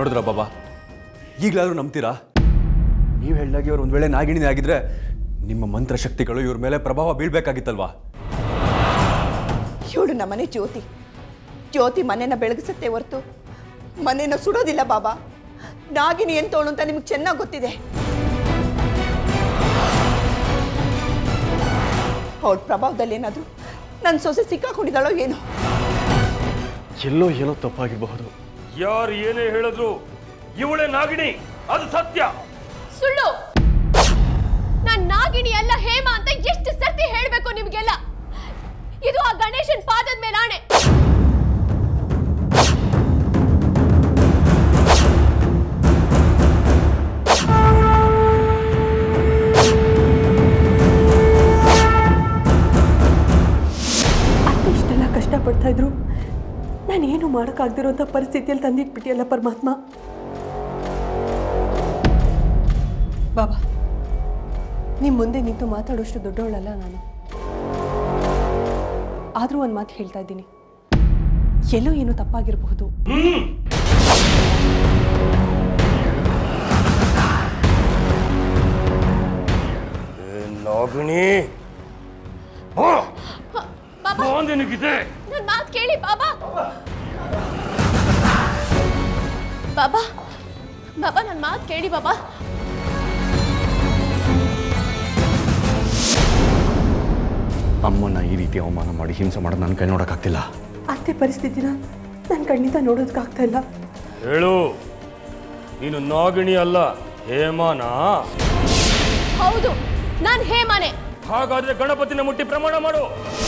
ನೋಡಿದ್ರ ಬಾಬಾ ಈಗಲಾದ್ರೂ ನಂಬ್ತೀರಾ ನೀವು ಹೇಳ್ದಾಗೆ ಇವ್ರು ಒಂದು ವೇಳೆ ನಾಗಿಣಿನೇ ಆಗಿದ್ರೆ ನಿಮ್ಮ ಮಂತ್ರಶಕ್ತಿಗಳು ಇವ್ರ ಮೇಲೆ ಪ್ರಭಾವ ಬೀಳ್ಬೇಕಾಗಿತ್ತಲ್ವಾ ಇವಳು ನಮ್ಮನೆ ಜ್ಯೋತಿ ಜ್ಯೋತಿ ಮನೆನ ಬೆಳಗಿಸುತ್ತೆ ಹೊರತು ಮನೆನ ಸುಡೋದಿಲ್ಲ ಬಾಬಾ ನಾಗಿನಿ ಎಂತವಳು ಅಂತ ನಿಮ್ಗೆ ಚೆನ್ನಾಗಿ ಗೊತ್ತಿದೆ ಅವಳ ಪ್ರಭಾವದಲ್ಲಿ ಏನಾದರೂ ನನ್ನ ಸೊಸೆ ಸಿಕ್ಕಾಕೊಂಡಿದ್ದಾಳೋ ಏನೋ ಎಲ್ಲೋ ಏನೋ ತಪ್ಪಾಗಿರಬಹುದು ಯಾರು ಏನೇ ಹೇಳಿದ್ರು ಇವಳೇ ನಾಗಿಣಿ ಅದು ಸತ್ಯ ಸುಳ್ಳು ನಾನ್ ನಾಗಿಣಿ ಅಲ್ಲ ಹೇಮ ಅಂತ ಎಷ್ಟು ಸರ್ತಿ ಹೇಳ್ಬೇಕು ನಿಮ್ಗೆಲ್ಲ ಇದು ಆ ಗಣೇಶನ್ ಪಾದದ ಮೇಲೆ ಆಣೆ ಅತ್ತೆ ಇಷ್ಟೆಲ್ಲ ಕಷ್ಟಪಡ್ತಾ ಇದ್ರು ನಾನೇನು ಮಾಡೋಕ್ಕಾಗ್ದಿರೋಂಥ ಪರಿಸ್ಥಿತಿಯಲ್ಲಿ ತಂದಿಟ್ಬಿಟ್ಟಿಯಲ್ಲ ಪರಮಾತ್ಮ ಬಾಬಾ ನಿಮ್ಮ ಮುಂದೆ ನಿಂತು ಮಾತಾಡೋಷ್ಟು ದೊಡ್ಡವಳಲ್ಲ ನಾನು ಆದರೂ ಒಂದು ಮಾತು ಹೇಳ್ತಾ ಇದ್ದೀನಿ ಎಲ್ಲೋ ಏನೋ ತಪ್ಪಾಗಿರಬಹುದು ಏ ನಾಗಿಣಿ ಬಾ ಬಾಬಾ ಬಾ ನಿನಗಿದೆ ನನ್ ಮಾತು ಕೇಳಿ ಬಾಬಾ ಬಾಬಾ ಬಾಬಾ ನನ್ ಮಾತು ಕೇಳಿ ಬಾಬಾ ಅಮ್ಮನ ಈ ರೀತಿ ಅವಮಾನ ಮಾಡಿ ಹಿಂಸೆ ಮಾಡೋದು ನನ್ನ ಕೈ ನೋಡೋಕ್ಕಾಗ್ತಿಲ್ಲ ಅತ್ತೆ ಪರಿಸ್ಥಿತಿನ ನಾನು ಖಂಡಿತ ನೋಡೋದಕ್ಕಾಗ್ತಾ ಇಲ್ಲ ಹೇಳು ನೀನು ನಾಗಿಣಿ ಅಲ್ಲ ಹೇಮಾನಾ ಹೌದು ನಾನ್ ಹೇಮಾನೆ ಹಾಗಾದ್ರೆ ಗಣಪತಿನ ಮುಟ್ಟಿ ಪ್ರಮಾಣ ಮಾಡು